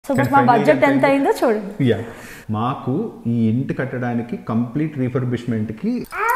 So but మా budget ఎంత అయిందో చూడండి యా మాకు ఈ ఇంటి కట్టడానికి కంప్లీట్ రీఫర్బిష్మెంట్కి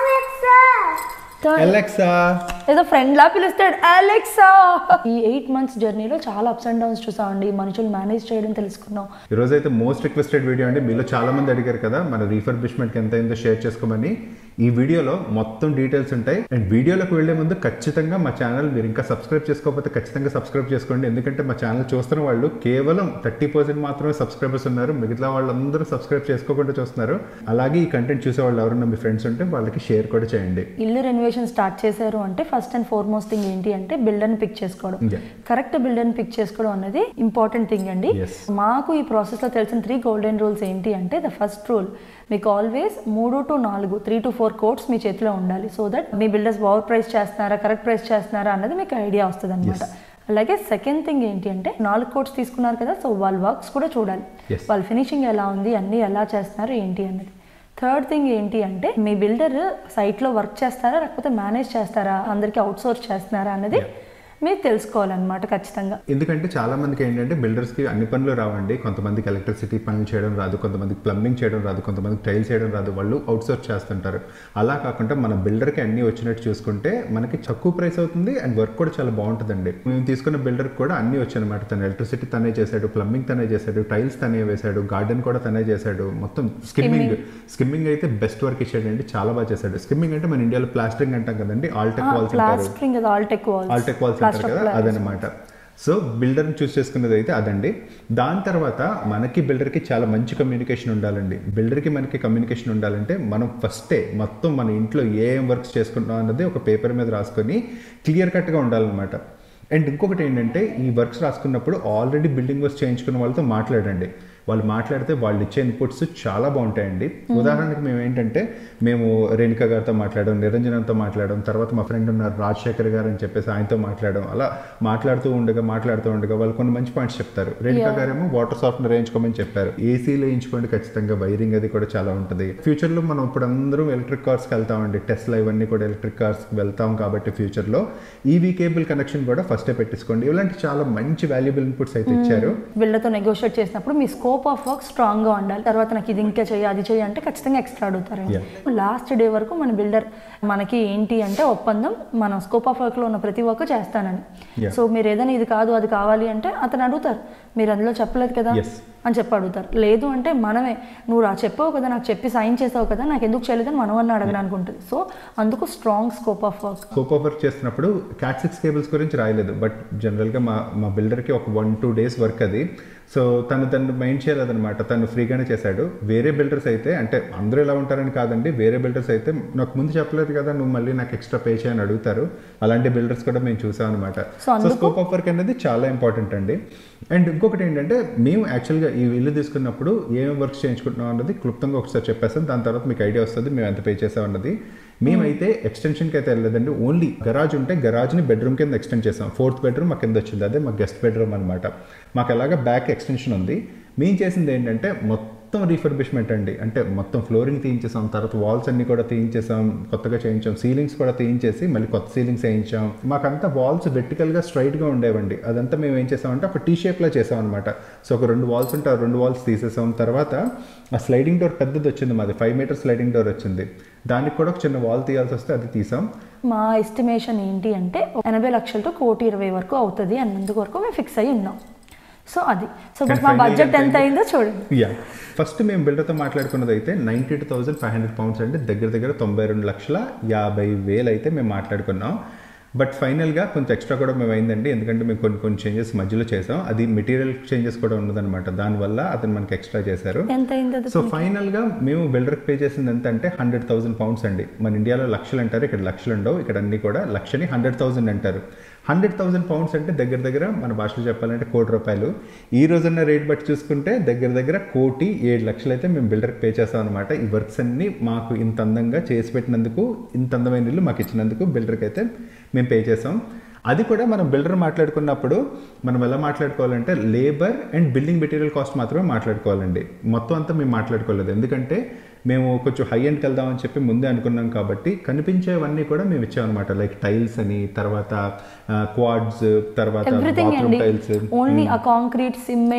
Third- ఎలెక్సా ఏదో ఫ్రెండ్ లా పిలుస్తాడు అలెక్సా ఈ ఎయిట్ మంత్స్ జర్నీలో చాలా అప్స్ అండ్ డౌన్స్ చూసామండి మనుషులు మేనేజ్ చేయడం తెలుసుకున్నాం ఈరోజు అయితే మోస్ట్ రిక్వెస్టెడ్ వీడియో అండి మీలో చాలా మంది అడిగారు కదా మన రీఫర్బిష్మెంట్కి ఎంత అయిందో షేర్ చేసుకోమని ఈ వీడియోలో మొత్తం డీటెయిల్స్ ఉంటాయి అండ్ వీడియోలోకి వెళ్లే ముందు ఖచ్చితంగా మా ఛానల్ మీరు ఇంకా సబ్స్క్రైబ్ చేసుకోకపోతే ఖచ్చితంగా సబ్స్క్రైబ్ చేసుకోండి ఎందుకంటే మా ఛానల్ చూస్తున్న వాళ్ళు కేవలం థర్టీ పర్సెంట్ మాత్రమే సబ్స్క్రైబర్స్ ఉన్నారు మిగతా వాళ్ళందరూ సబ్స్క్రైబ్ చేసుకోకుండా చూస్తున్నారు అలాగే ఈ కంటెంట్ చూసే వాళ్ళు ఎవరైనా మీ ఫ్రెండ్స్ ఉంటే వాళ్ళకి షేర్ కూడా చేయండి ఇల్లు రెనోవేషన్ స్టార్ట్ చేశారు అంటే ఫస్ట్ అండ్ ఫార్మోస్ట్ థింగ్ ఏంటి అంటే బిల్డర్ని పిక్ చేసుకోవడం Yeah. కరెక్ట్ బిల్డర్ని పిక్ చేసుకోవడం అనేది ఇంపార్టెంట్ థింగ్ అండి Yes. మాకు ఈ ప్రాసెస్లో తెలిసిన త్రీ గోల్డెన్ రూల్స్ ఏంటి అంటే ద ఫస్ట్ రూల్ మీకు ఆల్వేస్ మూడు టు నాలుగు త్రీ టు ఫోర్ కోట్స్ మీ చేతిలో ఉండాలి సో దట్ మీ బిల్డర్స్ ఓవర్ ప్రైస్ చేస్తున్నారా కరెక్ట్ ప్రైస్ చేస్తున్నారా అన్నది మీకు ఐడియా వస్తుంది అనమాట అలాగే సెకండ్ థింగ్ ఏంటి అంటే నాలుగు కోట్స్ తీసుకున్నారు కదా సో వాళ్ళ వర్క్స్ కూడా చూడాలి Yes. వాళ్ళ ఫినిషింగ్ ఎలా ఉంది అన్నీ ఎలా చేస్తున్నారు ఏంటి అన్నది థర్డ్ థింగ్ ఏంటి అంటే మీ బిల్డర్ సైట్లో వర్క్ చేస్తారా లేకపోతే మేనేజ్ చేస్తారా అందరికీ అవుట్ సోర్స్ చేస్తున్నారా అన్నది మీరు తెలుసుకోవాలన్నమాట ఖచ్చితంగా ఎందుకంటే చాలా మందికి ఏంటంటే బిల్డర్స్కి అన్ని పనులు రావండి కొంతమందికి ఎలక్ట్రిసిటీ పనులు చేయడం రాదు కొంతమందికి ప్లంబింగ్ చేయడం రాదు కొంతమందికి టైల్స్ చేయడం రాదు వాళ్ళు అవుట్సోర్స్ చేస్తుంటారు అలా కాకుండా మన బిల్డర్కి అన్ని వచ్చినట్టు చూసుకుంటే మనకి తక్కువ ప్రైస్ అవుతుంది అండ్ వర్క్ కూడా చాలా బాగుంటుందండి మేము తీసుకున్న బిల్డర్ కూడా అన్ని వచ్చాయన్నమాట తను ఎలక్ట్రిసిటీ తనే చేశాడు ప్లంబింగ్ తనే చేశాడు టైల్స్ తనే వేశాడు గార్డెన్ కూడా తనే చేశాడు మొత్తం స్కిమ్మింగ్ స్కిమ్మింగ్ అయితే బెస్ట్ వర్క్ ఇచ్చాడండి చాలా బాగా చేశాడు స్కిమ్మింగ్ అంటే మన ఇండియాలో ప్లాస్టరింగ్ అంటాం కదండి ఆల్టెక్ వాల్స్ అంటారు ప్లాస్టరింగ్ అది ఆల్టెక్ వాల్స్ ఆల్టెక్ వాల్స్ అంటారు కదా అదనమాట సో బిల్డర్ని చూస్ చేసుకున్నది అయితే అదండి దాని తర్వాత మనకి బిల్డర్కి చాలా మంచి కమ్యూనికేషన్ ఉండాలండి బిల్డర్కి మనకి కమ్యూనికేషన్ ఉండాలంటే మనం ఫస్టే మొత్తం మన ఇంట్లో ఏ ఏం వర్క్స్ చేసుకుంటున్నాం అన్నది ఒక పేపర్ మీద రాసుకొని క్లియర్ కట్గా ఉండాలన్నమాట అండ్ ఇంకొకటి ఏంటంటే ఈ వర్క్స్ రాసుకున్నప్పుడు ఆల్రెడీ బిల్డింగ్ వర్క్స్ చేయించుకున్న వాళ్ళతో మాట్లాడండి వాళ్ళు మాట్లాడితే వాళ్ళు ఇచ్చే ఇన్పుట్స్ చాలా బాగుంటాయండి ఉదాహరణకి మేము ఏంటంటే మేము రేణుక గారితో మాట్లాడడం నిరంజనంతో మాట్లాడడం తర్వాత మా ఫ్రెండ్ ఉన్నారు రాజశేఖర్ గారు అని చెప్పేసి ఆయనతో మాట్లాడడం అలా మాట్లాడుతూ ఉండగా మాట్లాడుతూ ఉండగా వాళ్ళు కొన్ని మంచి పాయింట్స్ చెప్తారు రేణుక గారేమో వాటర్ సాఫ్ట్వేర్ వేయించుకోమని చెప్పారు ఏసీలో వేయించుకోండి ఖచ్చితంగా వైరింగ్ అది కూడా చాలా ఉంటుంది ఫ్యూచర్లో మనం ఇప్పుడు అందరం ఎలక్ట్రిక్ కార్స్కి వెళ్తామండి టెస్లా ఇవన్నీ కూడా ఎలక్ట్రిక్ కార్స్కి వెళ్తాం కాబట్టి ఫ్యూచర్లో ఈవీ కేబుల్ కనెక్షన్ కూడా ఫస్టే పెట్టించుకోండి ఇలాంటి చాలా మంచి వాల్యుబుల్ ఇన్పుట్స్ అయితే ఇచ్చారు బిల్డర్తో నెగోషియేట్ చేసినప్పుడు మీ స్కోప్ ఆఫ్ వర్క్ స్ట్రాంగ్గా ఉండాలి తర్వాత నాకు ఇది ఇంకా చేయి అది చేయి అంటే ఖచ్చితంగా ఎక్స్ట్రా అడుగుతారు లాస్ట్ డే వరకు మన బిల్డర్ మనకి ఏంటి అంటే ఒప్పందం మన స్కోప్ ఆఫ్ వర్క్లో ఉన్న ప్రతి వర్క్ చేస్తానని Yeah. సో మీరు ఏదైనా ఇది కాదు అది కావాలి అంటే అతను అడుగుతారు మీరు అందులో చెప్పలేదు కదా Yes. అని చెప్పి అడుగుతారు లేదు అంటే మనమే నువ్వు రా చెప్పావు కదా నాకు చెప్పి సైన్ చేసావు కదా నాకు ఎందుకు చేయలేదని మనం అన్న అడగడానికి ఉంటుంది సో అందుకు strong scope of work scope of work చేస్తున్నప్పుడు క్యాట్ సిక్స్ కేబుల్స్ గురించి రాయలేదు బట్ జనరల్గా మా మా బిల్డర్కి ఒక వన్ టూ డేస్ వర్క్ అది సో తను తను మైండ్ చేయలేదన్నమాట తను ఫ్రీగానే చేశాడు వేరే బిల్డర్స్ అయితే అంటే అందరూ ఎలా ఉంటారని కాదండి వేరే బిల్డర్స్ అయితే నాకు ముందు చెప్పలేదు కదా నువ్వు మళ్ళీ నాకు ఎక్స్ట్రా పే చేయని అడుగుతారు అలాంటి బిల్డర్స్ కూడా మేము చూసాం అనమాట So, so scope of work అనేది చాలా ఇంపార్టెంట్ అండి అండ్ ఇంకొకటి ఏంటంటే మేము యాక్చువల్గా ఈ ఇల్లు తీసుకున్నప్పుడు ఏమేమి వర్క్స్ చేయించుకుంటున్నాం అన్నది క్లుప్తంగా ఒకసారి చెప్పేస్తాం దాని తర్వాత మీకు ఐడియా వస్తుంది మేము ఎంత పే చేసాం అన్నది మేమైతే ఎక్స్టెన్షన్కి అయితే వెళ్ళలేదండి ఓన్లీ గరాజ్ ఉంటే గరాజ్ని బెడ్రూమ్ కింద ఎక్స్టెండ్ చేసాం ఫోర్త్ బెడ్రూమ్ మా కింద వచ్చింది అదే మా గెస్ట్ బెడ్రూమ్ అనమాట మాకు అలాగా బ్యాక్ ఎక్స్టెన్షన్ ఉంది మేము చేసింది ఏంటంటే మొత్తం రీఫర్బిష్మెంట్ అండి అంటే మొత్తం ఫ్లోరింగ్ తీయించేసాం తర్వాత వాల్స్ అన్ని కూడా తీయించేసాం కొత్తగా చేయించాం సీలింగ్స్ కూడా తీయించేసి మళ్ళీ కొత్త సీలింగ్స్ వేయించాం మాకంతా వాల్స్ వెర్టికల్గా స్ట్రైట్గా ఉండేవండి అదంతా మేము ఏం చేసామంటే ఒక టీ షేప్లో చేసాం అనమాట సో ఒక రెండు వాల్స్ ఉంటే ఆ రెండు వాల్స్ తీసేసాం తర్వాత ఆ స్లైడింగ్ డోర్ పెద్దది వచ్చింది మాది ఫైవ్ మీటర్ స్లైడింగ్ డోర్ వచ్చింది దానికి కూడా ఒక చిన్న వాల్ తీయాల్సి వస్తే అది తీసాం మా ఎస్టిమేషన్ ఏంటి అంటే ఎనభై లక్షలతో కోటి ఇరవై వరకు అవుతుంది అన్నందుకు వరకు మేము ఫిక్స్ అయ్యి ఉన్నాం సో అది సో బట్ మా Final గా బడ్జెట్ ఎంత ఎంత అయిందో చూడండి యా ఫస్ట్ మేము బిల్డర్తో మాట్లాడుకున్నది అయితే ninety two thousand five hundred pounds అంటే దగ్గర దగ్గర తొంభై రెండు లక్షల యాభై వేలు అయితే మేము మాట్లాడుకున్నాం బట్ ఫైనల్గా కొంచెం ఎక్స్ట్రా కూడా మేము అయిందండి ఎందుకంటే మేము కొన్ని కొన్ని చేంజెస్ మధ్యలో చేసాం అది మెటీరియల్ చేంజెస్ కూడా ఉన్నదన్నమాట దానివల్ల అతను మనకి ఎక్స్ట్రా చేశారు ఎంత అయింది అది సో ఫైనల్గా మేము బిల్డర్కి పే చేసింది ఎంత అంటే హండ్రెడ్ థౌసండ్ పౌండ్స్ అండి మన ఇండియాలో లక్షలు అంటారు ఇక్కడ లక్షలు ఉండవు ఇక్కడ అన్ని కూడా లక్షని హండ్రెడ్ థౌసండ్ అంటారు హండ్రెడ్ థౌసండ్ పౌండ్స్ అంటే దగ్గర దగ్గర మన భాషలో చెప్పాలంటే కోటి రూపాయలు ఈ రోజున్న రేట్ బట్టి చూసుకుంటే దగ్గర దగ్గర కోటి ఏడు లక్షలు అయితే మేము బిల్డర్కి పే చేస్తాం అనమాట ఈ వర్క్స్ అన్ని మాకు ఇంత అందంగా చేసి పెట్టినందుకు ఇంత అందమైన ఇల్లు మాకు ఇచ్చినందుకు బిల్డర్కి అయితే మేము పే చేసాం అది కూడా మనం బిల్డర్ మాట్లాడుకున్నప్పుడు మనం ఎలా మాట్లాడుకోవాలంటే labour and building material cost మాత్రమే మాట్లాడుకోవాలండి మొత్తం అంతా మేము మాట్లాడుకోలేదు ఎందుకంటే మేము కొంచెం హై ఎండ్కి వెళ్దామని చెప్పి ముందే అనుకున్నాం కాబట్టి కనిపించేవన్నీ కూడా మేము ఇచ్చామన్నమాట లైక్ టైల్స్ అని తర్వాత క్వాడ్స్ తర్వాత ఎవ్రీథింగ్ బాత్రూమ్ అండి టైల్స్ ఓన్లీ ఆ కాంక్రీట్ సిమెంట్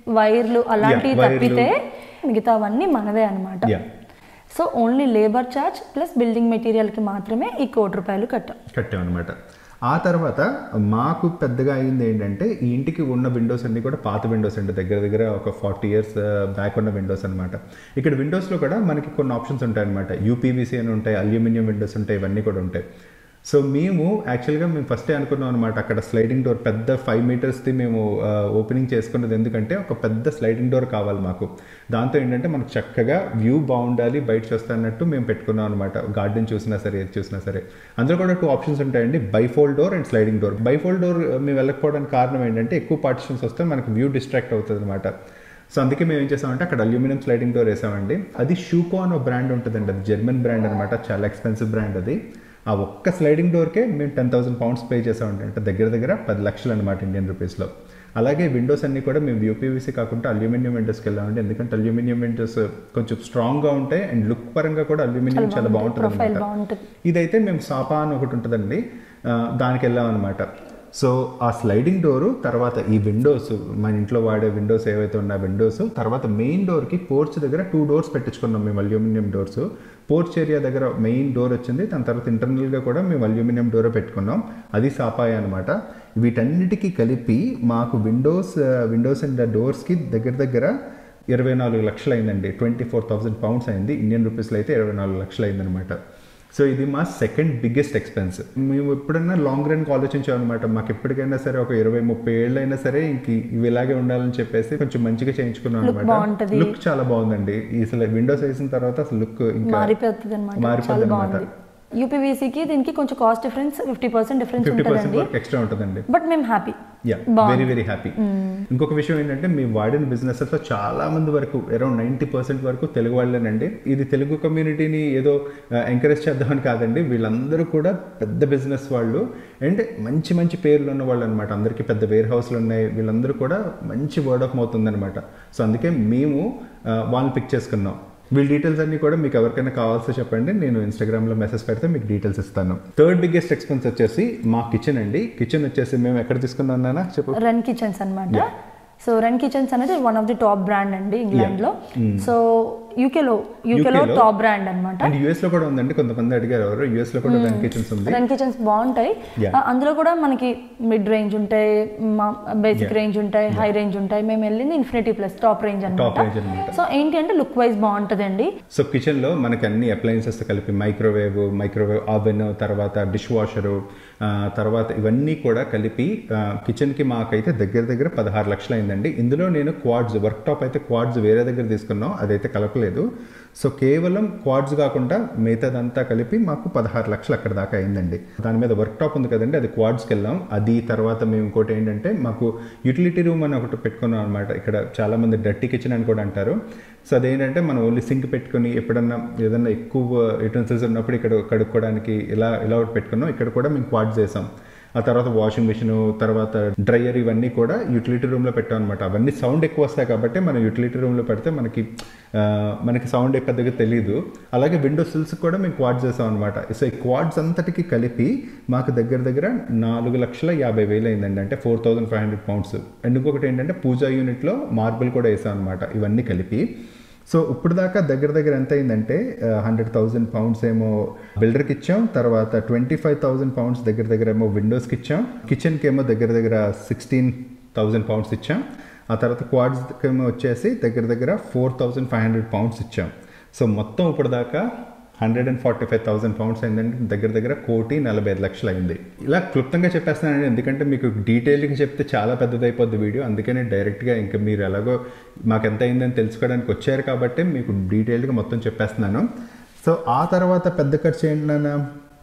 వైర్లు అలాంటివి వైర్లు. తప్పితే మిగతావన్నీ మనదే అనమాట yeah so only labour charge plus building మెటీరియల్కి మాత్రమే ఈ కోటి రూపాయలు కట్టాం కట్టామన్నమాట ఆ తర్వాత మాకు పెద్దగా అయింది ఏంటంటే ఈ ఇంటికి ఉన్న విండోస్ అన్ని కూడా పాత విండోస్ అండి దగ్గర దగ్గర ఒక ఫార్టీ ఇయర్స్ బ్యాక్ ఉన్న విండోస్ అనమాట ఇక్కడ విండోస్లో కూడా మనకి కొన్ని ఆప్షన్స్ ఉంటాయి అనమాట యూపీవీసీ అని ఉంటాయి అల్యూమినియం విండోస్ ఉంటాయి ఇవన్నీ కూడా ఉంటాయి సో మేము యాక్చువల్గా మేము ఫస్టే అనుకున్నాం అనమాట అక్కడ స్లైడింగ్ డోర్ పెద్ద ఫైవ్ మీటర్స్ది మేము ఓపెనింగ్ చేసుకున్నది ఎందుకంటే ఒక పెద్ద స్లైడింగ్ డోర్ కావాలి మాకు దాంతో ఏంటంటే మనకు చక్కగా వ్యూ బాగుండాలి బయట చూస్తున్నట్టు మేము పెట్టుకున్నాం అనమాట గార్డెన్ చూసినా సరే ఏది చూసినా సరే అందులో కూడా టూ ఆప్షన్స్ ఉంటాయండి bifold door and sliding door bifold door మేము వెళ్ళకపోవడానికి కారణం ఏంటంటే ఎక్కువ పార్టిషన్స్ వస్తే మనకు వ్యూ డిస్ట్రాక్ట్ అవుతుంది అనమాట సో అందుకే మేము ఏం చేసామంటే అక్కడ అల్యూమినియం స్లైడింగ్ డోర్ వేసామండి అది షూకో అని ఒక బ్రాండ్ ఉంటుందండి అది జర్మన్ బ్రాండ్ అనమాట చాలా ఎక్స్పెన్సివ్ బ్రాండ్ అది ఆ ఒక్క స్లైడింగ్ డోర్కే మేము టెన్ థౌసండ్ పౌండ్స్ పే చేసామండి అంటే దగ్గర దగ్గర పది లక్షలు అనమాట ఇండియన్ రూపీస్లో అలాగే విండోస్ అన్ని కూడా మేము యూపీవీసీ కాకుండా అల్యూమినియం విండోస్కి వెళ్ళామండి ఎందుకంటే అల్యూమినియం విండోస్ కొంచెం స్ట్రాంగ్గా ఉంటాయి అండ్ లుక్ పరంగా కూడా అల్యూమినియం చాలా బాగుంటుంది ప్రొఫైల్ అనమాట బాగుంటుంది ఇదైతే మేము సాపా అని ఒకటి ఉంటుందండి ఆ, దానికి వెళ్ళాం అనమాట సో ఆ స్లైడింగ్ డోరు తర్వాత ఈ విండోస్ మన ఇంట్లో వాడే విండోస్ ఏవైతే ఉన్న విండోస్ తర్వాత మెయిన్ డోర్కి పోర్చ్ దగ్గర టూ డోర్స్ పెట్టించుకున్నాం మేము అల్యూమినియం డోర్స్ పోర్చ్ ఏరియా దగ్గర మెయిన్ డోర్ వచ్చింది దాని తర్వాత ఇంటర్నల్గా కూడా మేము అల్యూమినియం డోర్ పెట్టుకున్నాం అది సాపాయ అనమాట వీటన్నిటికీ కలిపి మాకు విండోస్ విండోస్ అండ్ డోర్స్కి దగ్గర దగ్గర ఇరవై నాలుగు లక్షలు అయిందండి ట్వంటీ ఫోర్ థౌసండ్ పౌండ్స్ అయింది ఇండియన్ రూపీస్లో అయితే ఇరవై నాలుగు లక్షలు అయిందనమాట సో ఇది మా సెకండ్ బిగ్గెస్ట్ ఎక్స్పెన్స్ మేము ఎప్పుడైనా లాంగ్ రన్కి ఆలోచించామన్నమాట మాకు ఎప్పటికైనా సరే ఒక ఇరవై ముప్పై ఏళ్ళు అయినా సరే ఇంక ఇవి ఇలాగే ఉండాలని చెప్పేసి కొంచెం మంచిగా చేయించుకున్నాం Look అనమాట బాగుంటది. లుక్ చాలా బాగుందండి ఈ అసలు విండోస్ వేసిన తర్వాత అసలు లుక్ ఇంకా మారిపోతుంది అనమాట మారిపోతుంది చాలా అనమాట బాగుంది యూపీవీసీకి దీనికి కొంచెం cost difference fifty percent difference fifty percent ఉంటుందండి వరకు ఎక్స్ట్రా ఉంటుందండి బట్ మేము happy yeah very very happy ఇంకొక విషయం ఏంటంటే మీ వాడిన బిజినెసెస్లో చాలా మంది వరకు అరౌండ్ నైంటీ పర్సెంట్ వరకు తెలుగు వాళ్ళేనండి ఇది తెలుగు కమ్యూనిటీని ఏదో ఎంకరేజ్ చేద్దామని కాదండి వీళ్ళందరూ కూడా పెద్ద బిజినెస్ వాళ్ళు అండ్ మంచి మంచి పేర్లు ఉన్న వాళ్ళు అనమాట అందరికీ పెద్ద వేర్ హౌస్లు ఉన్నాయి వీళ్ళందరూ కూడా మంచి వర్డ్ ఆఫ్ మౌత్ ఉందన్నమాట సో అందుకే మేము ఆ, వాళ్ళని పిక్ చేసుకున్నాం వీళ్ళ డీటెయిల్స్ అన్ని కూడా మీకు ఎవరికైనా కావాల్సి చెప్పండి నేను ఇన్స్టాగ్రామ్లో మెసేజ్ పెడితే మీకు డీటెయిల్స్ ఇస్తాను థర్డ్ బిగ్గెస్ట్ ఎక్స్పెన్స్ వచ్చేసి మా కిచెన్ అండి కిచెన్ వచ్చేసి మేము ఎక్కడ తీసుకున్నానా చెప్పు రన్ కిచెన్స్ అన్నమాట సో రన్ కిచెన్స్ అనేది one of the top brand అండి ఇంగ్లాండ్ లో సో యూకేలో యూకేలో UK లో టాప్ బ్రాండ్ అన్నమాట అండ్ యూఎస్ లో కూడా ఉందండి కొంతమంది అడిగారు ఎవరు యూఎస్ లో కూడా రన్ కిచెన్స్ ఉంది రన్ కిచెన్స్ బాగుంటాయి Yeah. ఆ, అందులో కూడా మనకి మిడ్ రేంజ్ ఉంటాయి బేసిక్ Yeah. రేంజ్ ఉంటాయి హై రేంజ్ ఉంటాయి మేము వెళ్ళింది Infinity plus top range top అనమాట రేంజ్ అనమాట సో ఏంటి అంటే లుక్ వైజ్ బాగుంటుందండి సో కిచెన్ లో మనకి అన్ని అప్లయన్సెస్ కలిపి మైక్రోవేవ్ మైక్రోవేవ్ ఓవెన్ తర్వాత డిష్ వాషరు తర్వాత ఇవన్నీ కూడా కలిపి కిచెన్ కి మాకైతే దగ్గర దగ్గర పదహారు లక్షలు అయిందండి ఇందులో నేను క్వాడ్స్ వర్క్ టాప్ అయితే క్వాడ్స్ వేరే దగ్గర తీసుకున్నాం అదైతే కలపలేదు సో కేవలం క్వాడ్స్ కాకుండా మిగతాదంతా కలిపి మాకు పదహారు లక్షలు అక్కడ దాకా అయిందండి దాని మీద వర్క్ టాప్ ఉంది కదండి అది క్వాడ్స్కి వెళ్ళాం అది తర్వాత మేము ఇంకోటి ఏంటంటే మాకు యూటిలిటీ రూమ్ అని ఒకటి పెట్టుకున్నాం అనమాట ఇక్కడ చాలా మంది డర్టీ కిచెన్ అని కూడా అంటారు సో అదేంటంటే మనం ఓన్లీ సింక్ పెట్టుకొని ఎప్పుడన్నా ఏదన్నా ఎక్కువ యూటెన్సిల్స్ ఉన్నప్పుడు ఇక్కడ కడుక్కోవడానికి ఇలా ఇలా ఒకటి పెట్టుకున్నాం ఇక్కడ కూడా మేము క్వాడ్స్ చేసాం ఆ తర్వాత వాషింగ్ మిషన్ తర్వాత డ్రయర్ ఇవన్నీ కూడా యూటిలిటీ రూమ్లో పెట్టాం అనమాట అవన్నీ సౌండ్ ఎక్కువ వస్తాయి కాబట్టి మనం యూటిలిటీ రూమ్లో పెడితే మనకి ఆ, మనకి సౌండ్ పెద్దగా తెలియదు అలాగే విండో సిల్స్ కూడా మేము క్వాడ్స్ చేసాం అనమాట సో ఈ క్వాడ్స్ అంతటికి కలిపి మాకు దగ్గర దగ్గర నాలుగు లక్షల యాభై వేలు అయిందండి అంటే four thousand five hundred pounds and ఇంకొకటి ఏంటంటే పూజా యూనిట్లో మార్బుల్ కూడా వేసాం అనమాట ఇవన్నీ కలిపి సో ఇప్పుడు దాకా దగ్గర దగ్గర ఎంత అయిందంటే హండ్రెడ్ థౌజండ్ పౌండ్స్ ఏమో బిల్డర్కి ఇచ్చాం తర్వాత ట్వంటీ ఫైవ్ థౌజండ్ పౌండ్స్ దగ్గర దగ్గర ఏమో విండోస్కి ఇచ్చాం కిచెన్కి ఏమో దగ్గర దగ్గర సిక్స్టీన్ థౌజండ్ పౌండ్స్ ఇచ్చాం ఆ తర్వాత క్వాడ్స్కి ఏమో వచ్చేసి దగ్గర దగ్గర four thousand five hundred pounds ఇచ్చాం సో మొత్తం ఇప్పుడు దాకా hundred and forty five thousand pounds అయిందంటే దగ్గర దగ్గర కోటి నలభై ఐదు లక్షలు అయింది ఇలా క్లుప్తంగా చెప్పేస్తున్నానండి ఎందుకంటే మీకు డీటెయిల్గా చెప్తే చాలా పెద్దదైపోద్ది వీడియో అందుకనే డైరెక్ట్గా ఇంకా మీరు ఎలాగో మాకు ఎంత అయిందని తెలుసుకోవడానికి వచ్చారు కాబట్టి మీకు డీటెయిల్గా మొత్తం చెప్పేస్తున్నాను సో ఆ తర్వాత పెద్ద ఖర్చు ఏంటన్నా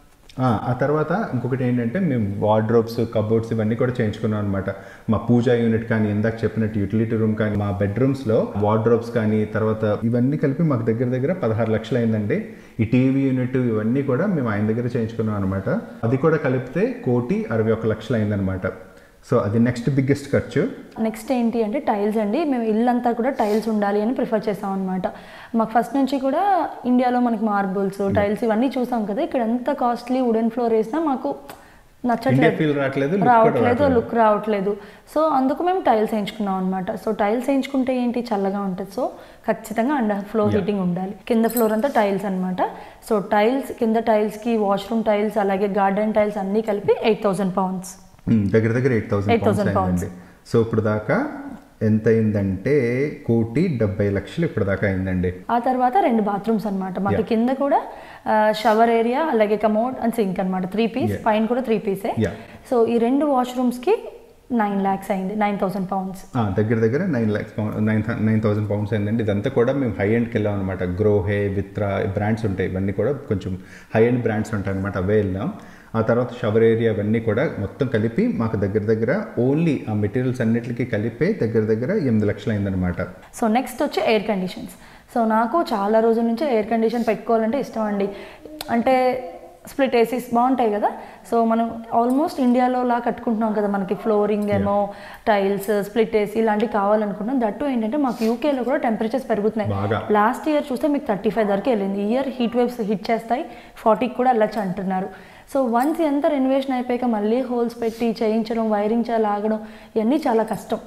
ఆ, ఆ తర్వాత ఇంకొకటి ఏంటంటే మేము వార్డ్రోబ్స్ కబోర్డ్స్ ఇవన్నీ కూడా చేయించుకున్నాం అనమాట మా పూజా యూనిట్ కానీ ఇందాక చెప్పినట్టు యూటిలిటీ రూమ్ కానీ మా బెడ్రూమ్స్లో వార్డ్రోబ్స్ కానీ తర్వాత ఇవన్నీ కలిపి మాకు దగ్గర దగ్గర పదహారు లక్షలు అయిందండి ఈ టీవీ యూనిట్ ఇవన్నీ కూడా మేము ఆయన దగ్గర చేయించుకున్నాం అనమాట అది కూడా కలిపితే కోటి అరవై ఒక్క లక్షలు అయిందనమాట సో అది నెక్స్ట్ బిగ్గెస్ట్ ఖర్చు నెక్స్ట్ ఏంటి అంటే టైల్స్ అండి మేము ఇల్లంతా కూడా టైల్స్ ఉండాలి అని ప్రిఫర్ చేసాం అనమాట మాకు ఫస్ట్ నుంచి కూడా ఇండియాలో మనకి మార్బుల్స్ టైల్స్ ఇవన్నీ చూసాం కదా ఇక్కడ ఎంత కాస్ట్లీ వుడెన్ ఫ్లోర్ వేసినా మాకు ఇండియా నచ్చట్లేదు ఫీల్ రావట్లేదు look కూడా రావట్లేదు రావట్లేదు. లుక్ రావట్లేదు సో అందుకు మేము టైల్స్ వేయించుకున్నాం అనమాట సో టైల్స్ వేయించుకుంటే ఏంటి చల్లగా ఉంటుంది సో ఖచ్చితంగా అండర్ ఫ్లోర్ హీటింగ్ ఉండాలి కింద ఫ్లోర్ అంతా టైల్స్ అనమాట సో టైల్స్ కింద టైల్స్కి వాష్రూమ్ టైల్స్ అలాగే గార్డెన్ టైల్స్ అన్నీ కలిపి ఎయిట్ థౌసండ్ పౌండ్స్ ఉమ్, దగ్గర దగ్గర ఎయిట్ థౌసండ్ 8,000 పౌండ్స్ అయిందండి సో ఇప్పుడు దాకా ఎంత అయిందంటే కోటి డెబ్బై లక్షలు ఇప్పుడు దాకా అయిందండి ఆ తర్వాత రెండు బాత్రూమ్స్ అన్నమాట మాకు కింద కూడా షవర్ ఏరియా అలాగే కమోడ్ అండ్ సింక్ అన్నమాట త్రీ పీస్ Yeah. పైన కూడా త్రీ పీసే Yeah. సో ఈ రెండు వాష్రూమ్స్కి నైన్ ల్యాక్స్ అయింది నైన్ థౌసండ్ పౌండ్స్ ఆ, దగ్గర దగ్గర nine lakhs nine nine thousand pounds అయిందండి ఇదంతా కూడా మేము హై ఎండ్కి వెళ్ళాం అనమాట గ్రోహే విత్రా బ్రాండ్స్ ఉంటాయి ఇవన్నీ కూడా కొంచెం హై ఎండ్ బ్రాండ్స్ ఉంటాయి అనమాట అవే వెళ్ళాం ఆ తర్వాత షవర్ ఏరియా అవన్నీ కూడా మొత్తం కలిపి మాకు దగ్గర దగ్గర ఓన్లీ ఆ మెటీరియల్స్ అన్నిటికీ కలిపే దగ్గర దగ్గర ఎనిమిది లక్షలు అయిందనమాట సో నెక్స్ట్ వచ్చి ఎయిర్ కండిషన్స్ సో నాకు చాలా రోజుల నుంచి ఎయిర్ కండిషన్ పెట్టుకోవాలంటే ఇష్టం అండి అంటే స్ప్లిట్ ఏసీస్ బాగుంటాయి కదా సో మనం ఆల్మోస్ట్ ఇండియాలో లా కట్టుకుంటున్నాం కదా మనకి ఫ్లోరింగ్ ఏమో టైల్స్ స్ప్లిట్ ఏసీ ఇలాంటివి కావాలనుకుంటున్నాం దట్టు ఏంటంటే మాకు యూకేలో కూడా టెంపరేచర్స్ పెరుగుతున్నాయి బాగా. లాస్ట్ ఇయర్ చూస్తే మీకు థర్టీ ఫైవ్ వరకు వెళ్ళింది ఈ ఇయర్ హీట్ వేవ్స్ హిట్ చేస్తాయి ఫార్టీకి కూడా వెళ్ళచ్చు అంటున్నారు సో వన్స్ ఎంత రెనోవేషన్ అయిపోయాక మళ్ళీ హోల్స్ పెట్టి చేయించడం వైరింగ్ చేయాలి ఆగడం ఇవన్నీ చాలా కష్టం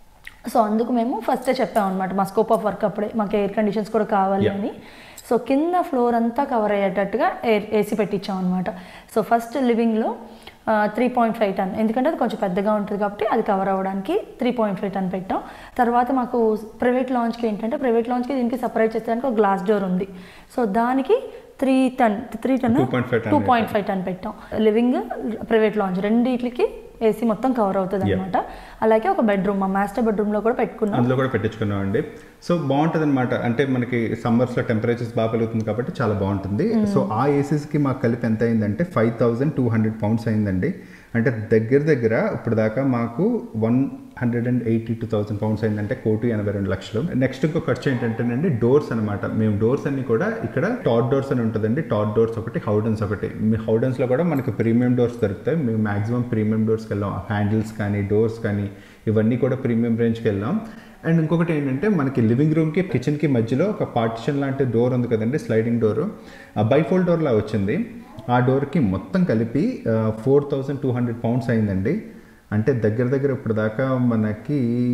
సో అందుకు మేము ఫస్టే చెప్పాం అనమాట మా స్కోప్ ఆఫ్ వర్క్ అప్పుడే మాకు ఎయిర్ కండిషన్స్ కూడా కావాలి Yeah. అని సో కింద ఫ్లోర్ అంతా కవర్ అయ్యేటట్టుగా ఎయిర్ ఏసీ పెట్టించాం అనమాట సో ఫస్ట్ లివింగ్లో త్రీ పాయింట్ ఫైవ్ టన్ ఎందుకంటే అది కొంచెం పెద్దగా ఉంటుంది కాబట్టి అది కవర్ అవ్వడానికి త్రీ పాయింట్ ఫైవ్ టన్ పెట్టాం తర్వాత మాకు ప్రైవేట్ లాంచ్కి ఏంటంటే ప్రైవేట్ లాంచ్కి దీనికి సపరేట్ చేసేదానికి ఒక గ్లాస్ డోర్ ఉంది సో దానికి three ton three ton 2.5 ton two point five ton పెట్టాం లివింగ్ ప్రైవేట్ లాంచ్ రెండింటికి ఏసీ మొత్తం కవర్ అవుతుంది Yeah. అనమాట అలాగే ఒక బెడ్రూమ్ మా మాస్టర్ బెడ్రూమ్లో కూడా పెట్టుకున్నాం అందులో కూడా పెట్టించుకున్నాం అండి సో బాగుంటుంది అనమాట అంటే మనకి సమ్మర్స్లో టెంపరేచర్స్ బాగా పెరుగుతుంది కాబట్టి చాలా బాగుంటుంది సో ఆ ఏసీస్కి మాకు కలిపి ఎంత అయిందంటే five thousand two hundred pounds అయిందండి అంటే దగ్గర దగ్గర ఇప్పుడు దాకా మాకు one hundred and eighty two thousand pounds అయిందంటే కోటి ఎనభై రెండు లక్షలు నెక్స్ట్ ఇంకో ఖర్చు ఏంటంటేనండి డోర్స్ అనమాట మేము డోర్స్ అన్ని కూడా ఇక్కడ టాట్ డోర్స్ అని ఉంటుందండి టాట్ డోర్స్ ఒకటి హౌడన్స్ ఒకటి మీ హౌడన్స్లో కూడా మనకి ప్రీమియం డోర్స్ దొరుకుతాయి మేము మాక్సిమం ప్రీమియం డోర్స్కి వెళ్ళాం హ్యాండిల్స్ కానీ డోర్స్ కానీ ఇవన్నీ కూడా ప్రీమియం రేంజ్కి వెళ్ళాం అండ్ ఇంకొకటి ఏంటంటే మనకి లివింగ్ రూమ్కి కిచెన్కి మధ్యలో ఒక పార్టిషన్ లాంటి డోర్ ఉంది కదండి స్లైడింగ్ డోర్ బైఫోల్ డోర్లా వచ్చింది ఆ డోర్కి మొత్తం కలిపి four thousand two hundred pounds అయిందండి అంటే దగ్గర దగ్గర ఇప్పుడు దాకా మనకి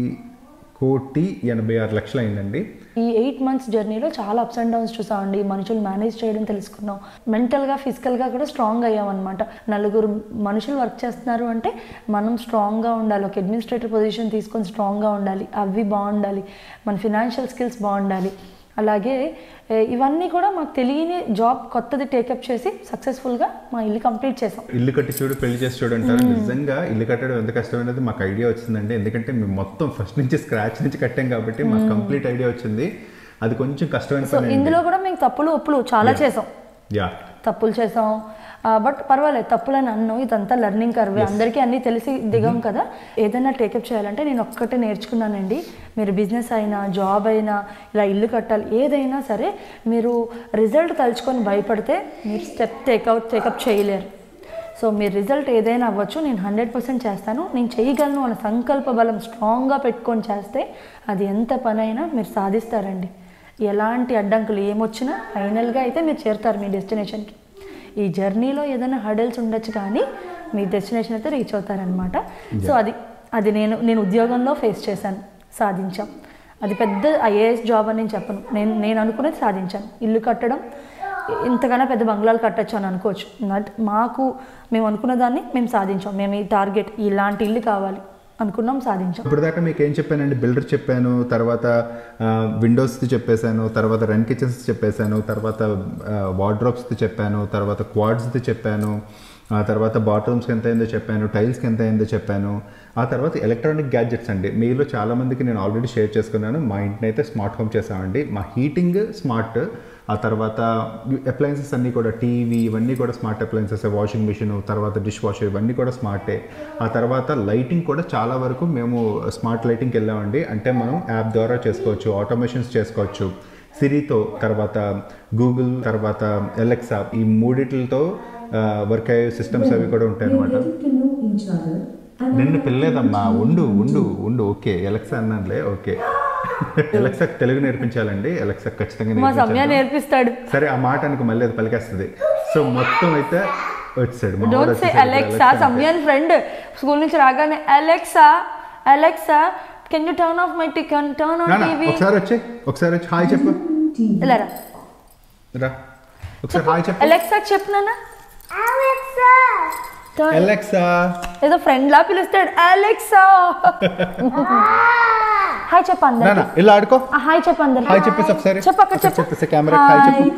కోటి ఎనభై ఆరు లక్షలు అయిందండి ఈ ఎయిట్ మంత్స్ జర్నీలో చాలా అప్స్ అండ్ డౌన్స్ చూసామండి మనుషులు మేనేజ్ చేయడం తెలుసుకున్నాం మెంటల్గా ఫిజికల్గా కూడా స్ట్రాంగ్ అయ్యామన్నమాట నలుగురు మనుషులు వర్క్ చేస్తున్నారు అంటే మనం స్ట్రాంగ్గా ఉండాలి ఒక అడ్మినిస్ట్రేటివ్ పొజిషన్ తీసుకొని స్ట్రాంగ్గా ఉండాలి అవి బాగుండాలి మన ఫినాన్షియల్ స్కిల్స్ బాగుండాలి అలాగే ఏ, ఇవన్నీ కూడా మాకు తెలియని జాబ్ కొత్తది టేకప్ చేసి సక్సెస్ఫుల్గా మా ఇల్లు కంప్లీట్ చేసాం ఇల్లు కట్టి చూడు పెళ్లి చేసి చూడు అంటారు నిజంగా ఇల్లు కట్టడం ఎంత కష్టమైనది మాకు ఐడియా వచ్చిందండి ఎందుకంటే మేము మొత్తం ఫస్ట్ నుంచి స్క్రాచ్ నుంచి కట్టాం కాబట్టి మాకు కంప్లీట్ ఐడియా వచ్చింది అది కొంచెం కష్టమైన సో పని ఇందులో కూడా మేము తప్పులు ఒప్పులు చాలా చేసాం యా తప్పులు చేసాం బట్ పర్వాలేదు తప్పులని అన్ను ఇదంతా లెర్నింగ్ కర్వే అందరికీ అన్నీ తెలిసి దిగాం కదా ఏదైనా టేకప్ చేయాలంటే నేను ఒక్కటే నేర్చుకున్నానండి మీరు బిజినెస్ అయినా జాబ్ అయినా ఇలా ఇల్లు కట్టాలి ఏదైనా సరే మీరు రిజల్ట్ తలుచుకొని భయపడితే మీరు స్టెప్ టేక్అవుట్ టేకప్ చేయలేరు సో మీ రిజల్ట్ ఏదైనా అవ్వచ్చు నేను హండ్రెడ్ పర్సెంట్ చేస్తాను నేను చేయగలను అన్న సంకల్ప బలం స్ట్రాంగ్గా పెట్టుకొని చేస్తే అది ఎంత పనైనా మీరు సాధిస్తారండి ఎలాంటి అడ్డంకులు ఏమొచ్చినా ఫైనల్గా అయితే మీరు చేరుతారు మీ డెస్టినేషన్కి ఈ జర్నీలో ఏదైనా హడల్స్ ఉండొచ్చు కానీ మీ డెస్టినేషన్ అయితే రీచ్ అవుతారనమాట సో అది అది నేను నేను ఉద్యోగంలో ఫేస్ చేశాను సాధించాం అది పెద్ద ఐఏఎస్ జాబ్ అని నేను చెప్పను నేను నేను అనుకునేది సాధించాను ఇల్లు కట్టడం ఇంతకన్నా పెద్ద బంగ్లాలు కట్టచ్చు అని అనుకోవచ్చు నట్ మాకు మేము అనుకున్న దాన్ని మేము సాధించాం మేము ఈ టార్గెట్ ఇలాంటి ఇల్లు కావాలి అనుకున్నాం సాధించాం ఇప్పుడు దాకా మీకు ఏం చెప్పానండి బిల్డర్ చెప్పాను తర్వాత విండోస్ది చెప్పేశాను తర్వాత రన్ కిచెన్స్ చెప్పేశాను తర్వాత వార్డ్రోబ్స్ది చెప్పాను తర్వాత క్వాడ్స్ది చెప్పాను ఆ తర్వాత బాత్రూమ్స్కి ఎంత అయిందో చెప్పాను టైల్స్కి ఎంత అయిందో చెప్పాను ఆ తర్వాత ఎలక్ట్రానిక్ గ్యాడ్జెట్స్ అండి మీలో చాలామందికి నేను ఆల్రెడీ షేర్ చేసుకున్నాను మా ఇంటిని అయితే స్మార్ట్ హోమ్ చేసామండి మా హీటింగ్ స్మార్ట్ ఆ తర్వాత అప్లయన్సెస్ అన్నీ కూడా టీవీ ఇవన్నీ కూడా స్మార్ట్ అప్లయన్సెస్ వాషింగ్ మిషన్ తర్వాత డిష్ వాషర్ ఇవన్నీ కూడా స్మార్టే ఆ తర్వాత లైటింగ్ కూడా చాలా వరకు మేము స్మార్ట్ లైటింగ్కి వెళ్ళామండి అంటే మనం యాప్ ద్వారా చేసుకోవచ్చు ఆటోమేషన్స్ చేసుకోవచ్చు సిరితో తర్వాత గూగుల్ తర్వాత ఎలెక్సా ఈ మూడిట్లతో వర్క్ అయ్యే సిస్టమ్స్ అవి కూడా ఉంటాయి We're అనమాట getting to know each other. and నిన్ను పిల్లలేదమ్మా ఉండు ఉండు ఉండు ఓకే ఎలక్సా అన్నానులే ఓకే ఎలక్సా తెలుగు నేర్పించాలండి ఎలక్సా ఖచ్చితంగా మా సమయ నేర్పించాలి నేర్పిస్తాడు సరే ఆ మాట అనుకో మళ్ళీ అది పలికేస్తుంది సో మొత్తం అయితే వచ్చాడు మా వాడు డోంట్ సే వచ్చేసాడు ఇప్పుడు అలెక్సా Alexa అంటే. సమయాన్ ఫ్రెండ్ స్కూల్ నుంచి రాగానే Alexa Alexa can you turn off my టికెన్ టర్న్ ఆన్ నాన్న, టీవీ ఒకసారి వచ్చే ఒకసారి వచ్చి హాయ్ చెప్పు ఇలా రా రా ఒకసారి హాయ్ చెప్పు అలెక్సా చెప్పు నాన్న Turn- అలెక్సా ఏదో ఫ్రెండ్ లా పిలుస్తాడు అలెక్సా హాయ్ చెప్పు నాన్న అందరికి ఇలా ఆడుకో హాయ్ చెప్పు అందరికి హాయ్ చెప్పేసి ఒకసారి చెప్పు అక్కడ ఒకసారి చెప్పు చెప్పేసి కెమెరా హాయ్ చెప్పు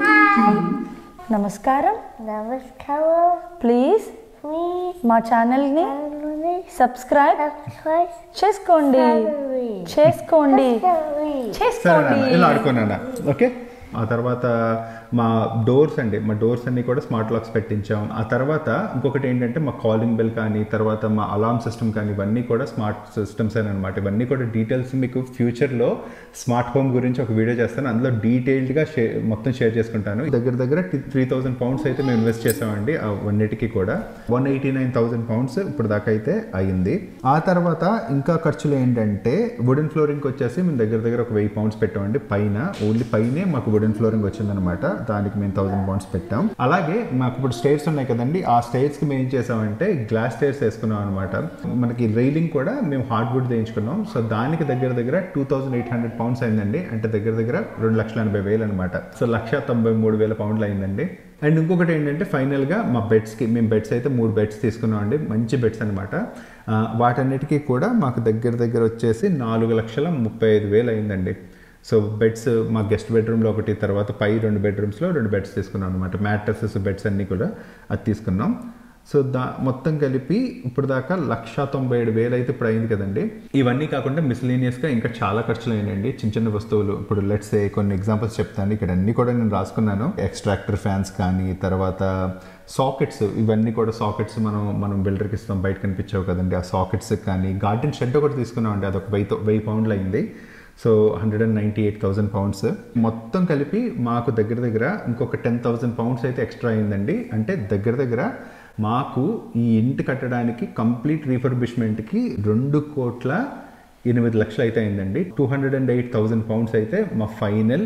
నమస్కారం నమస్కారం ప్లీజ్ ప్లీజ్ మా ఛానల్ని సబ్స్క్రైబ్ సబ్స్క్రైబ్ చేసుకోండి చేసుకోండి సరే చేసుకోండి నాన్న ఇలా ఆడుకోనా ఓకే ఆ తర్వాత మా డోర్స్ అండి మా డోర్స్ అన్ని కూడా స్మార్ట్ లాక్స్ పెట్టించాం ఆ తర్వాత ఇంకొకటి ఏంటంటే మా కాలింగ్ బెల్ కానీ తర్వాత మా అలార్మ్ సిస్టమ్ కానీ ఇవన్నీ కూడా స్మార్ట్ సిస్టమ్స్ అని అనమాట ఇవన్నీ కూడా డీటెయిల్స్ మీకు ఫ్యూచర్లో స్మార్ట్ హోమ్ గురించి ఒక వీడియో చేస్తాను అందులో డీటెయిల్డ్గా షేర్ మొత్తం షేర్ చేసుకుంటాను దగ్గర దగ్గర త్రీ థౌసండ్ పౌండ్స్ అయితే మేము ఇన్వెస్ట్ చేసామండి ఆ వన్నిటికి కూడా one eighty nine thousand pounds ఇప్పుడు దాకా అయితే అయింది ఆ తర్వాత ఇంకా ఖర్చులు ఏంటంటే వుడెన్ ఫ్లోరింగ్ వచ్చేసి మేము దగ్గర దగ్గర ఒక వెయ్యి పౌండ్స్ పెట్టామండి పైన ఓన్లీ పైనే మాకు వుడెన్ ఫ్లోరింగ్ వచ్చిందనమాట దానికి మేము థౌసండ్ పౌండ్స్ పెట్టాం అలాగే మాకు ఇప్పుడు స్టేర్స్ ఉన్నాయి కదండి ఆ స్టేర్స్ కి మేము ఏం చేసామంటే గ్లాస్ స్టేర్స్ వేసుకున్నాం అనమాట మనకి రైలింగ్ కూడా మేము హార్డ్ వుడ్ వేయించుకున్నాం సో దానికి దగ్గర దగ్గర two thousand eight hundred pounds అయిందండి అంటే దగ్గర దగ్గర రెండు లక్షల ఎనభై వేలు అనమాట సో లక్ష తొంభై మూడు వేల పౌండ్లు అయిందండి అండ్ ఇంకొకటి ఏంటంటే ఫైనల్గా మా బెడ్స్కి మేము బెడ్స్ అయితే మూడు బెడ్స్ తీసుకున్నాం అండి మంచి బెడ్స్ అనమాట వాటన్నిటికీ కూడా మాకు దగ్గర దగ్గర వచ్చేసి నాలుగు లక్షల ముప్పై ఐదు వేలు అయిందండి సో బెడ్స్ మా గెస్ట్ బెడ్రూమ్లో ఒకటి తర్వాత పై రెండు బెడ్రూమ్స్లో రెండు బెడ్స్ తీసుకున్నాం అనమాట మ్యాట్రసెస్ బెడ్స్ అన్నీ కూడా అది తీసుకున్నాం సో దా మొత్తం కలిపి ఇప్పుడు దాకా లక్ష తొంభై ఏడు వేలు అయితే ఇప్పుడు అయింది కదండి ఇవన్నీ కాకుండా మిస్లీనియస్గా ఇంకా చాలా ఖర్చులు అయినాయండి చిన్న చిన్న వస్తువులు ఇప్పుడు లెట్స్ ఏ కొన్ని ఎగ్జాంపుల్స్ చెప్తాను ఇక్కడ అన్ని కూడా నేను రాసుకున్నాను ఎక్స్ట్రాక్టర్ ఫ్యాన్స్ కానీ తర్వాత సాకెట్స్ ఇవన్నీ కూడా సాకెట్స్ మనం మనం బిల్డర్కి ఇస్తాం బయట కనిపించావు కదండి ఆ సాకెట్స్ కానీ గార్డెన్ షెడ్ ఒకటి తీసుకున్నాం అండి అదొక వెయ్యి వెయ్యి పౌండ్లు అయింది so hundred and ninety eight thousand pounds మొత్తం కలిపి మాకు దగ్గర దగ్గర ఇంకొక టెన్ థౌసండ్ పౌండ్స్ అయితే ఎక్స్ట్రా అయిందండి అంటే దగ్గర దగ్గర మాకు ఈ ఇంటి కట్టడానికి కంప్లీట్ రీఫర్బిష్మెంట్కి రెండు కోట్ల ఎనిమిది లక్షలు అయితే అయిందండి two hundred and eight thousand pounds అయితే మా ఫైనల్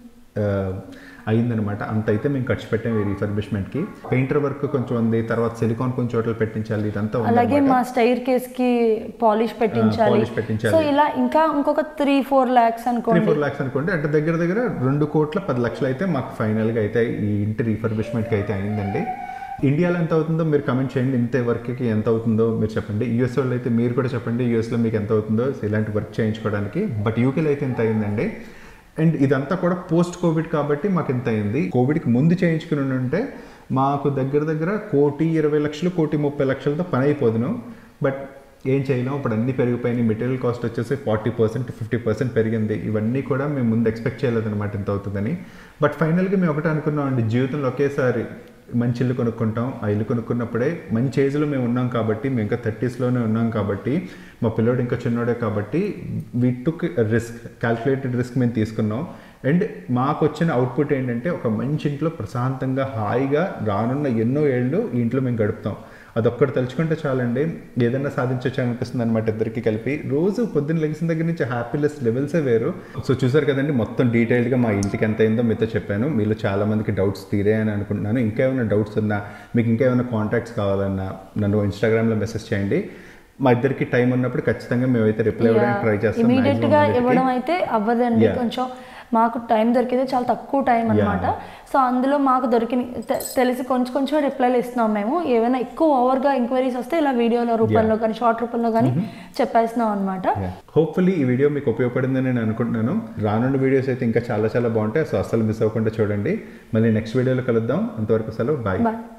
అయిందనమాట అంత అయితే మేము ఖర్చు పెట్టాం ఈ రీఫర్బిష్మెంట్కి పెయింటర్ వర్క్ కొంచెం ఉంది తర్వాత సిలికాన్ కొంచెం చోట్ల పెట్టించాలి ఇదంతా అలాగే ఉందన్నమాట. మా స్టైర్ కేస్ కి పాలిష్ పెట్టించాలి polish పెట్టించాలి. సో ఇలా ఇంకా ఇంకొక త్రీ ఫోర్ లాక్స్ త్రీ అనుకోండి ఫోర్ ల్యాక్స్ అనుకోండి అంటే దగ్గర దగ్గర రెండు కోట్ల పది లక్షలు అయితే మాకు ఫైనల్గా అయితే ఈ ఇంటి రీఫర్బిష్మెంట్కి అయితే అయిందండి ఇండియాలో ఎంత అవుతుందో మీరు కమెంట్ చేయండి ఇంత వర్క్కి ఎంత అవుతుందో మీరు చెప్పండి యూఎస్ వాళ్ళు అయితే మీరు కూడా చెప్పండి యూఎస్లో మీకు ఎంత అవుతుందో ఇలాంటి వర్క్ చేయించుకోవడానికి బట్ యూకేలో అయితే ఎంత అయిందండి అండ్ ఇదంతా కూడా పోస్ట్ కోవిడ్ కాబట్టి మాకు ఎంత అయింది కోవిడ్కి ముందు చేయించుకుని ఉంటే మాకు దగ్గర దగ్గర కోటి ఇరవై లక్షలు కోటి ముప్పై లక్షలతో పని అయిపోదును బట్ ఏం చేయలేం ఇప్పుడు అన్ని పెరిగిపోయినాయి మెటీరియల్ కాస్ట్ వచ్చేసి ఫార్టీ పర్సెంట్ ఫిఫ్టీ పర్సెంట్ పెరిగింది ఇవన్నీ కూడా మేము ముందు ఎక్స్పెక్ట్ చేయలేదన్నమాట ఇంత అవుతుందని బట్ ఫైనల్గా మేము ఒకటి అనుకున్నాం అండి జీవితంలో ఒకేసారి మంచి ఇల్లు కొనుక్కుంటాం ఆ ఇల్లు కొనుక్కున్నప్పుడే మంచి ఏజ్లో మేము ఉన్నాం కాబట్టి మేము ఇంకా థర్టీస్లోనే ఉన్నాం కాబట్టి మా పిల్లోడు ఇంకా చిన్నోడే కాబట్టి we took risk calculated risk మేము తీసుకున్నాం అండ్ మాకు వచ్చిన అవుట్పుట్ ఏంటంటే ఒక మంచి ఇంట్లో ప్రశాంతంగా హాయిగా రానున్న ఎన్నో ఏళ్ళు ఈ ఇంట్లో మేము గడుపుతాం అదొక్కటి తలుచుకుంటే చాలండి ఏదైనా సాధించవచ్చు అనిపిస్తుంది అనమాట ఇద్దరికి కలిపి రోజు పొద్దున్న లెగిసిన దగ్గర నుంచి హ్యాపీనెస్ లెవెల్సే వేరు సో చూసారు కదండి మొత్తం డీటెయిల్గా మా ఇంటికి ఎంత అయిందో మీతో చెప్పాను మీలో చాలా మందికి డౌట్స్ తీరాయని అనుకుంటున్నాను ఇంకా ఏమైనా డౌట్స్ ఉన్నా మీకు ఇంకా ఏమైనా కాంటాక్ట్స్ కావాలన్నా నన్ను ఇన్స్టాగ్రామ్లో మెసేజ్ చేయండి మా ఇద్దరికి టైం ఉన్నప్పుడు ఖచ్చితంగా మేమైతే రిప్లై ఇవ్వడానికి ట్రై చేస్తాం ఇమీడియట్ maximum గా అందరికీ. ఇవ్వడం అయితే అవ్వదండి Yeah. కొంచెం మాకు టైం దొరికితే చాలా తక్కువ టైం అనమాట సో అందులో మాకు దొరికిన తె- తెలిసి కొంచెం కొంచెం రిప్లైలు ఇస్తున్నాం మేము ఏమైనా ఎక్కువ ఓవర్గా ఎంక్వైరీస్ వస్తే ఇలా వీడియోల రూపంలో కానీ షార్ట్ రూపంలో కానీ చెప్పేస్తున్నాం అనమాట హోప్ఫుల్లీ ఈ వీడియో మీకు ఉపయోగపడిందని నేను అనుకుంటున్నాను రానున్న వీడియోస్ అయితే ఇంకా చాలా చాలా బాగుంటాయి సో అస్సలు మిస్ అవ్వకుండా చూడండి మళ్ళీ నెక్స్ట్ వీడియోలో కలుద్దాం అంతవరకు సెలవు బాయ్ బాయ్